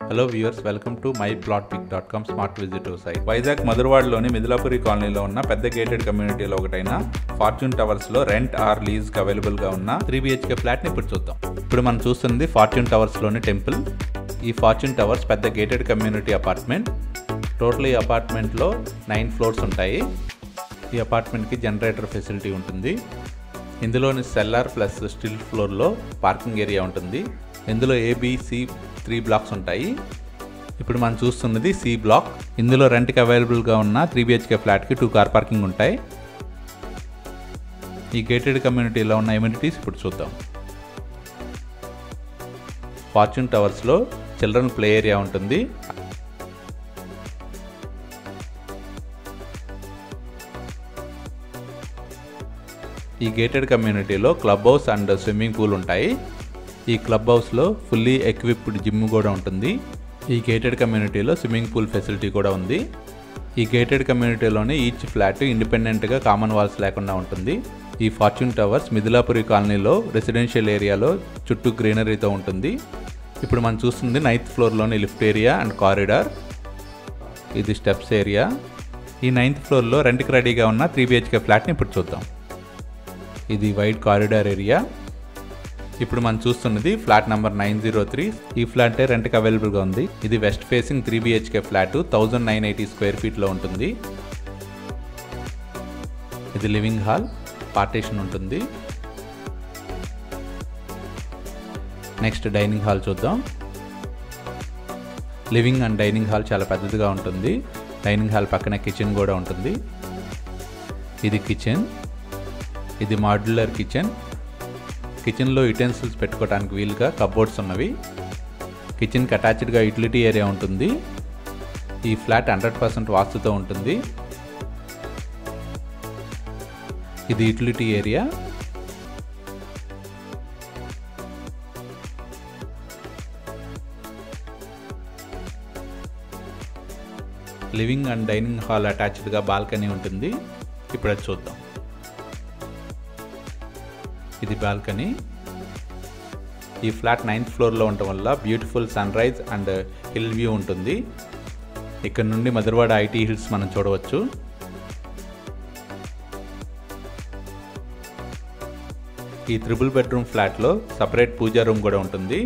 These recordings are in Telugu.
hello viewers welcome to my plot pic dot com smart visitive site Vizag మధురవాడలోని మిదిలాపురి కాలనీలో ఉన్న పెద్ద గేటెడ్ కమ్యూనిటీలో ఒకటైన ఫార్చ్యూన్ టవర్స్ లో రెంట్ ఆర్ లీజ్ కి అవైలబుల్ గా ఉన్న త్రీ బిహెచ్కే ఫ్లాట్ ని ఇప్పుడు చూద్దాం ఇప్పుడు మనం చూస్తుంది ఫార్చ్యూన్ టవర్స్ లోని టెంపుల్ ఈ ఫార్చ్యూన్ టవర్స్ పెద్ద గేటెడ్ కమ్యూనిటీ అపార్ట్మెంట్ టోటల్ ఈ అపార్ట్మెంట్ లో నైన్ ఫ్లోర్స్ ఉంటాయి ఈ అపార్ట్మెంట్ కి జనరేటర్ ఫెసిలిటీ ఉంటుంది ఇందులోని సెల్లార్ ప్లస్ స్టిల్ ఫ్లోర్లో పార్కింగ్ ఏరియా ఉంటుంది ఇందులో ఏబిసి త్రీ బ్లాక్స్ ఉంటాయి ఇప్పుడు మనం చూస్తున్నది సి బ్లాక్ ఇందులో రెంట్కి అవైలబుల్గా ఉన్న త్రీ బిహెచ్కే ఫ్లాట్కి టూ కార్ పార్కింగ్ ఉంటాయి ఈ గేటెడ్ కమ్యూనిటీలో ఉన్న ఎమ్యూనిటీస్ ఇప్పుడు చూద్దాం ఫార్చ్యూన్ టవర్స్లో చిల్డ్రన్ ప్లే ఏరియా ఉంటుంది ఈ గేటెడ్ కమ్యూనిటీలో club house and swimming pool ఉంటాయి ఈ క్లబ్ హౌస్లో ఫుల్లీ ఎక్విప్డ్ జిమ్ కూడా ఉంటుంది ఈ గేటెడ్ కమ్యూనిటీలో స్విమ్మింగ్ పూల్ ఫెసిలిటీ కూడా ఉంది ఈ గేటెడ్ కమ్యూనిటీలోనే ఈచ్ ఫ్లాట్ ఇండిపెండెంట్గా కామన్ వాల్స్ లేకుండా ఉంటుంది ఈ ఫార్చ్యూన్ టవర్స్ మిథిలాపురి కాలనీలో రెసిడెన్షియల్ ఏరియాలో చుట్టూ గ్రీనరీతో ఉంటుంది ఇప్పుడు మనం చూస్తుంది నైన్త్ ఫ్లోర్లోని లిఫ్ట్ ఏరియా అండ్ కారిడార్ ఇది స్టెప్స్ ఏరియా ఈ నైన్త్ ఫ్లోర్లో రెంట్కి రెడీగా ఉన్న త్రీ బిహెచ్కే ఫ్లాట్ని ఇప్పుడు చూద్దాం ఇది వైడ్ కారిడార్ ఏరియా ఇప్పుడు మనం చూస్తున్నది flat number nine zero three ఈ ఫ్లాట్ రెంట్కి అవైలబుల్గా ఉంది ఇది west facing three BHK flat thousand nine eighty square ఫీట్లో ఉంటుంది ఇది లివింగ్ హాల్ పార్టీషన్ ఉంటుంది నెక్స్ట్ డైనింగ్ హాల్ చూద్దాం లివింగ్ అండ్ డైనింగ్ హాల్ చాలా పెద్దదిగా ఉంటుంది డైనింగ్ హాల్ పక్కన కిచెన్ కూడా ఉంటుంది ఇది కిచెన్ ఇది మాడ్యులర్ కిచెన్ కిచెన్లో యుటెన్సిల్స్ పెట్టుకోవడానికి వీలుగా కబోర్డ్స్ ఉన్నవి కిచెన్కి అటాచ్డ్గా యూటిలిటీ ఏరియా ఉంటుంది ఈ ఫ్లాట్ హండ్రెడ్ పర్సెంట్ వాస్తుతో ఉంటుంది ఇది utility area living and dining hall అటాచ్డ్గా బాల్కనీ ఉంటుంది ఇప్పుడు అది చూద్దాం ఇది బాల్కనీ ఈ ఫ్లాట్ నైన్త్ ఫ్లోర్లో ఉండటం వల్ల beautiful sunrise and hill view ఉంటుంది ఇక్కడ నుండి మధురవాడ ఐటీ హిల్స్ మనం చూడవచ్చు ఈ త్రిబుల్ బెడ్రూమ్ ఫ్లాట్లో సపరేట్ పూజా రూమ్ కూడా ఉంటుంది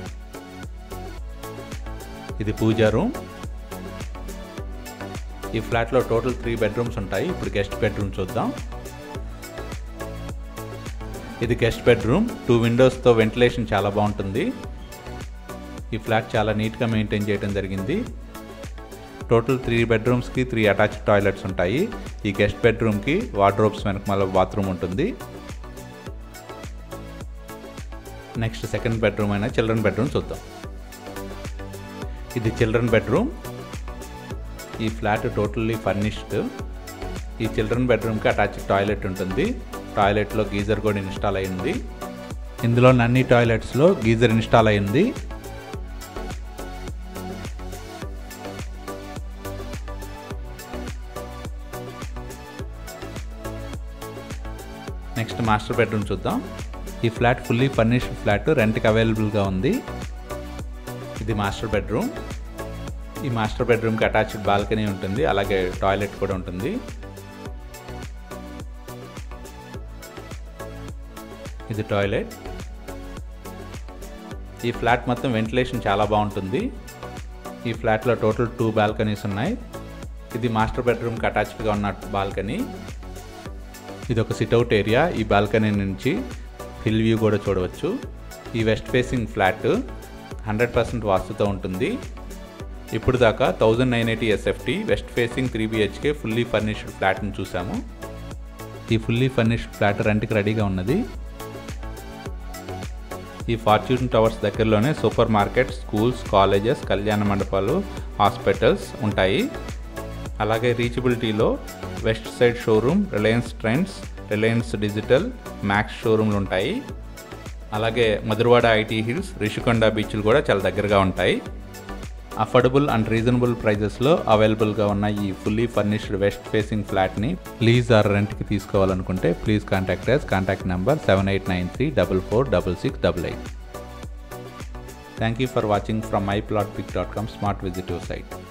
ఇది పూజా రూమ్ ఈ ఫ్లాట్లో టోటల్ త్రీ బెడ్రూమ్స్ ఉంటాయి ఇప్పుడు గెస్ట్ బెడ్రూమ్ చూద్దాం ఇది గెస్ట్ బెడ్రూమ్ టూ విండోస్తో వెంటిలేషన్ చాలా బాగుంటుంది ఈ ఫ్లాట్ చాలా నీట్గా మెయింటైన్ చేయడం జరిగింది టోటల్ త్రీ బెడ్రూమ్స్కి త్రీ అటాచ్ టాయిలెట్స్ ఉంటాయి ఈ గెస్ట్ బెడ్రూమ్కి వార్డ్రోబ్స్ వెనకమాల బాత్రూమ్ ఉంటుంది నెక్స్ట్ సెకండ్ బెడ్రూమ్ అయిన చిల్డ్రన్ బెడ్రూమ్ చూద్దాం ఇది చిల్డ్రన్ బెడ్రూమ్ ఈ ఫ్లాట్ టోటల్లీ ఫర్నిష్డ్ ఈ చిల్డ్రన్ బెడ్రూమ్కి అటాచ్ టాయిలెట్ ఉంటుంది టాయిలెట్లో గీజర్ కూడా ఇన్స్టాల్ అయింది ఇందులో అన్ని టాయిలెట్స్లో గీజర్ ఇన్స్టాల్ అయింది నెక్స్ట్ మాస్టర్ బెడ్రూమ్ చూద్దాం ఈ ఫ్లాట్ ఫుల్లీ ఫర్నిష్డ్ ఫ్లాట్ రెంట్కి అవైలబుల్గా ఉంది ఇది మాస్టర్ బెడ్రూమ్ ఈ మాస్టర్ బెడ్రూమ్కి అటాచ్డ్ బాల్కనీ ఉంటుంది అలాగే టాయిలెట్ కూడా ఉంటుంది ఇది టాయిలెట్ ఈ ఫ్లాట్ మొత్తం వెంటిలేషన్ చాలా బాగుంటుంది ఈ ఫ్లాట్లో టోటల్ టూ బాల్కనీస్ ఉన్నాయి ఇది మాస్టర్ బెడ్రూమ్కి అటాచ్డ్గా ఉన్న బాల్కనీ ఇది ఒక సిట్అవుట్ ఏరియా ఈ బాల్కనీ నుంచి హిల్ వ్యూ కూడా చూడవచ్చు ఈ west facing flat hundred percent వాస్తుతో ఉంటుంది ఇప్పుడు దాకా thousand nine eighty SFT west facing three BHK fully furnished ఫ్లాట్ని చూసాము ఈ ఫుల్లీ ఫర్నిష్డ్ ఫ్లాట్ రెంట్కి రెడీగా ఉన్నది ఈ ఫార్చ్యూన్ టవర్స్ దగ్గరలోనే సూపర్ మార్కెట్ స్కూల్స్ కాలేజెస్ కళ్యాణ మండపాలు హాస్పిటల్స్ ఉంటాయి అలాగే రీచబిలిటీలో Westside showroom Reliance Trends Reliance Digital Max షోరూమ్లు ఉంటాయి అలాగే మధురవాడ ఐటీ హిల్స్ రిషికొండ బీచ్లు కూడా చాలా దగ్గరగా ఉంటాయి అఫోర్డబుల్ అండ్ రీజనబుల్ ప్రైజెస్లో అవైలబుల్గా ఉన్న ఈ ఫుల్లీ ఫర్నిష్డ్ వెస్ట్ ఫేసింగ్ ఫ్లాట్ని లీజ్ ఆర్ రెంట్కి తీసుకోవాలనుకుంటే please contact us contact number seven eight nine three double four double six double eight thank you for watching from myplotpic.com smart visitive site